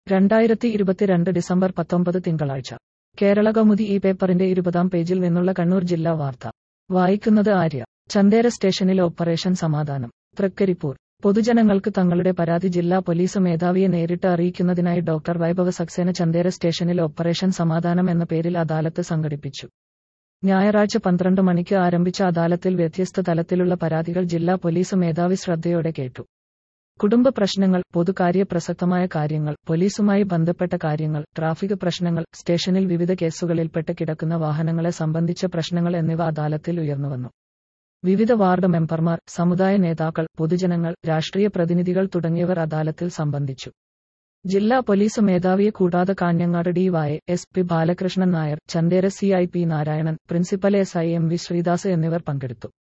രണ്ടായിരത്തി ഇരുപത്തിരണ്ട് ഡിസംബർ പത്തൊമ്പത് തിങ്കളാഴ്ച കേരള കൗമുദി ഈ പേപ്പറിന്റെ ഇരുപതാം പേജിൽ നിന്നുള്ള കണ്ണൂർ ജില്ലാ വാർത്ത വായിക്കുന്നത് ആര്യ ചന്തേര സ്റ്റേഷനിൽ ഓപ്പറേഷൻ സമാധാനം തൃക്കരിപ്പൂർ പൊതുജനങ്ങൾക്ക് തങ്ങളുടെ പരാതി ജില്ലാ പോലീസ് മേധാവിയെ നേരിട്ട് അറിയിക്കുന്നതിനായി ഡോക്ടർ വൈഭവ സക്സേന ചന്തേര സ്റ്റേഷനിൽ ഓപ്പറേഷൻ സമാധാനം എന്ന പേരിൽ അദാലത്ത് സംഘടിപ്പിച്ചു ഞായറാഴ്ച പന്ത്രണ്ട് മണിക്ക് ആരംഭിച്ച അദാലത്തിൽ വ്യത്യസ്ത തലത്തിലുള്ള പരാതികൾ ജില്ലാ പോലീസ് മേധാവി ശ്രദ്ധയോടെ കേട്ടു കുടുംബ പ്രശ്നങ്ങൾ പൊതുകാര്യ പ്രസക്തമായ കാര്യങ്ങൾ പോലീസുമായി ബന്ധപ്പെട്ട കാര്യങ്ങൾ ട്രാഫിക് പ്രശ്നങ്ങൾ സ്റ്റേഷനിൽ വിവിധ കേസുകളിൽപ്പെട്ട് കിടക്കുന്ന വാഹനങ്ങളെ സംബന്ധിച്ച പ്രശ്നങ്ങൾ എന്നിവ അദാലത്തിൽ ഉയർന്നുവന്നു വിവിധ വാർഡ് മെമ്പർമാർ സമുദായ നേതാക്കൾ പൊതുജനങ്ങൾ രാഷ്ട്രീയ പ്രതിനിധികൾ തുടങ്ങിയവർ അദാലത്തിൽ സംബന്ധിച്ചു ജില്ലാ പോലീസ് മേധാവിയെ കൂടാതെ Kanhangad DY S P Balakrishnan Nair Chandera C I P Narayanan principal S I M V Sreedas എന്നിവർ പങ്കെടുത്തു